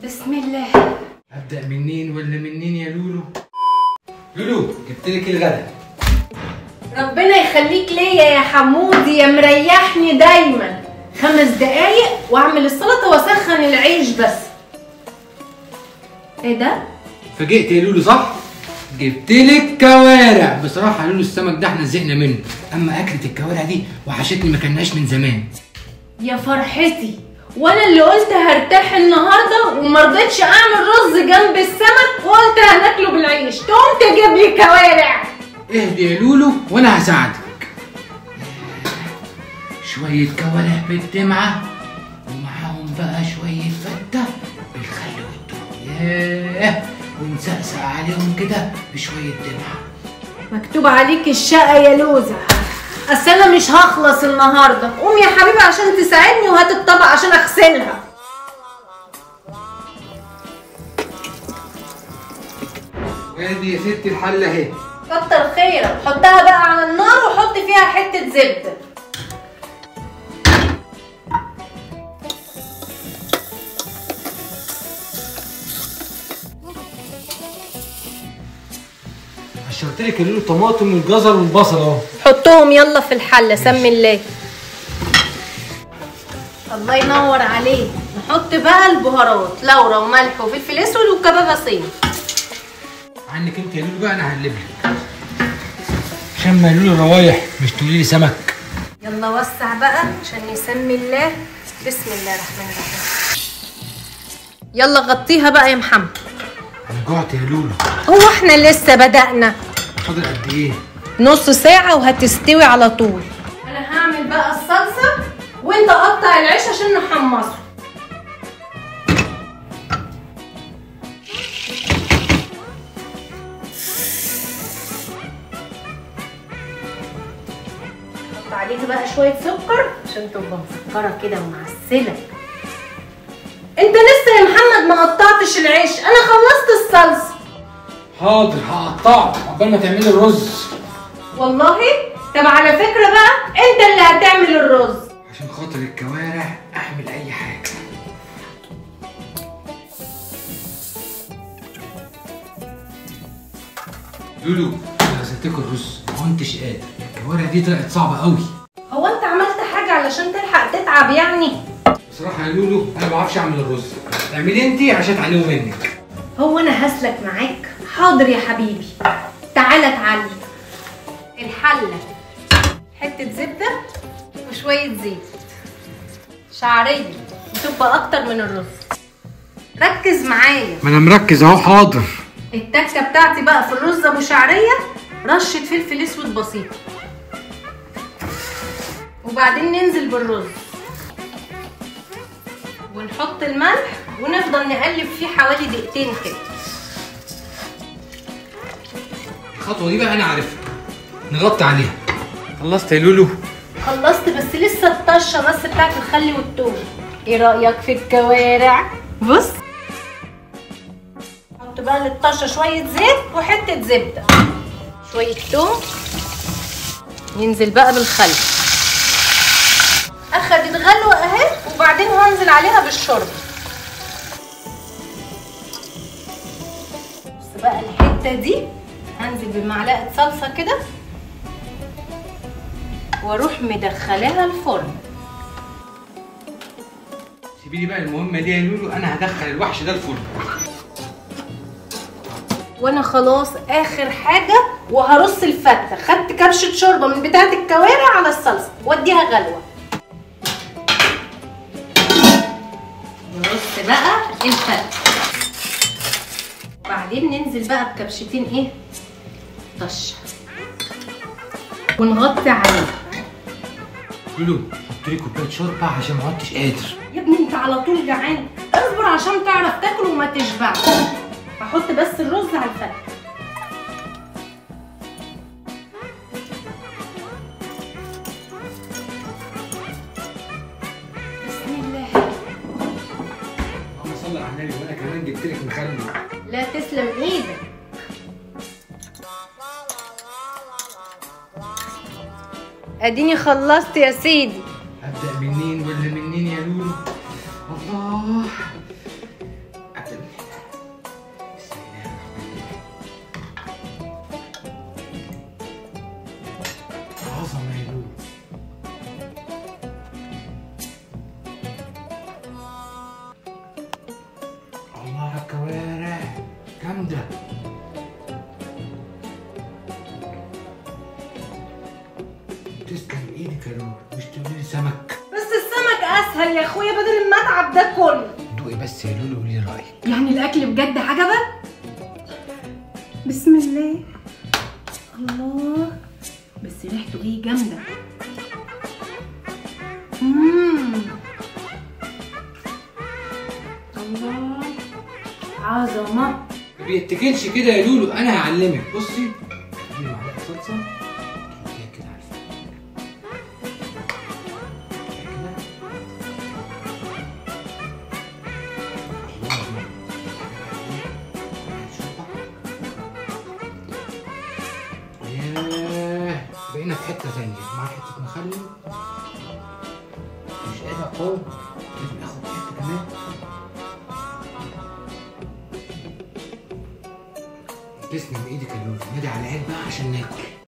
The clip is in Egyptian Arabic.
بسم الله ابدا منين ولا منين يا لولو لولو جبت لك الغدا ربنا يخليك ليا يا حمودي يا مريحني دايما خمس دقايق واعمل السلطه واسخن العيش بس ايه ده فاجئت يا لولو صح جبت لك كوارع بصراحه يا لولو السمك ده احنا زهقنا منه اما اكله الكوارع دي وحشتني ما كناش من زمان يا فرحتي وانا اللي قلت هرتاح النهارده وما رضيتش اعمل رز جنب السمك وقلت هناكله بالعيش تقوم تجيب لي كوارع اهدي يا لولو وانا هساعدك شوية كوارع بالدمعة ومعاهم بقى شوية فتة بالخل والثوم ياه ونسقسق عليهم كده بشوية دمعة مكتوب عليك الشقة يا لوزة اصل انا مش هخلص النهارده قوم يا حبيبي عشان تساعدني وهات الطبق عشان اغسلها ادي يا ستي الحلة اهي كتر خيرك حطها بقى على النار وحط فيها حتة زبدة قشرت لك يا لولو الطماطم والجزر والبصل اهو حطهم يلا في الحلة سمي الله الله ينور عليك نحط بقى البهارات لورا وملح وفلفل اسود وكبابة صيني عنك انت يا لولو بقى انا هقلب لك عشان ما يا لولو روايح مش تقولي لي سمك يلا وسع بقى عشان يسمي الله بسم الله الرحمن الرحيم يلا غطيها بقى يا محمد انا جوعت يا لولو هو احنا لسه بدأنا فاضل قد ايه نص ساعة وهتستوي على طول أنا هعمل بقى الصلصة وأنت قطع العيش عشان نحمصه حط عليها بقى شوية سكر عشان تبقى مسكرة كده ومعسلة انت لسه يا محمد ما قطعتش العيش انا خلصت الصلصة حاضر هقطعه عقبال ما تعملي الرز والله طب على فكرة بقى انت اللي هتعمل الرز عشان خاطر الكوارع اعمل اي حاجه لولو انا غسلتك الرز ما كنتش قادر الكوارع دي طلعت صعبه قوي هو انت عملت حاجة علشان تلحق تتعب يعني بصراحه يا لولو انا ما بعرفش اعمل الرز اعملي انت عشان اتعلمه منك هو انا هسلك معاك حاضر يا حبيبي تعالى اتعلم الحلة حتة زبدة وشوية زيت شعرية وتبقى اكتر من الرز ركز معايا ما انا مركز اهو حاضر التكه بتاعتي بقى في الرز ابو شعريه رشه فلفل اسود بسيطه وبعدين ننزل بالرز ونحط الملح ونفضل نقلب فيه حوالي دقيقتين كده الخطوه دي بقى انا عارفها نغطي عليها خلصت يا لولو خلصت بس لسه الطشه بس بتاعت الخل والثوم ايه رايك في الكوارع بص حط بقى للطشه شويه زيت وحته زبده شويه ثوم ينزل بقى بالخل اخدت غلوه اهي وبعدين هنزل عليها بالشوربه بص بقى الحته دي هنزل بمعلقه صلصه كده واروح مدخلاها الفرن سيبي لي بقى المهمه دي يا لولو انا هدخل الوحش ده الفرن وانا خلاص اخر حاجه وهرص الفته خدت كبشه شوربه من بتاعه الكوارع على الصلصه واديها غلوه نرص بقى الفته وبعدين ننزل بقى بكبشتين ايه طشه ونغطي عليه لولو حط لي كوبايه شوربه عشان ما عدتش قادر يا ابني انت على طول جعان اصبر عشان تعرف تاكل وما تشبعش هحط بس الرز على الفتة بسم الله اللهم صل على النبي وانا كمان جبت لك مخلل لا تسلم ايدك اديني خلصت يا سيدي ابدا منين ولا منين يا لولو الله الله على الكوارع جامدة تسلم ايدك يا لولو مش تقولي لي سمك بس السمك اسهل يا اخويا بدل المتعب ده كله دوقي بس يا لولو قولي رايك يعني الاكل بجد عجبك بسم الله الله بس ريحته ايه جامده مم. الله عظمه ما بيتكلش كده يا لولو انا هعلمك بصي دي معلقه صلصه تحطيها كده على الفرن كده. الله أكبر. ياه بقينا في حته ثانيه مع حته مخلل مش قادر اقاوم لازم اخد حته كمان تسلم ايدك يا لولو نادي على العيال بقى عشان ناكل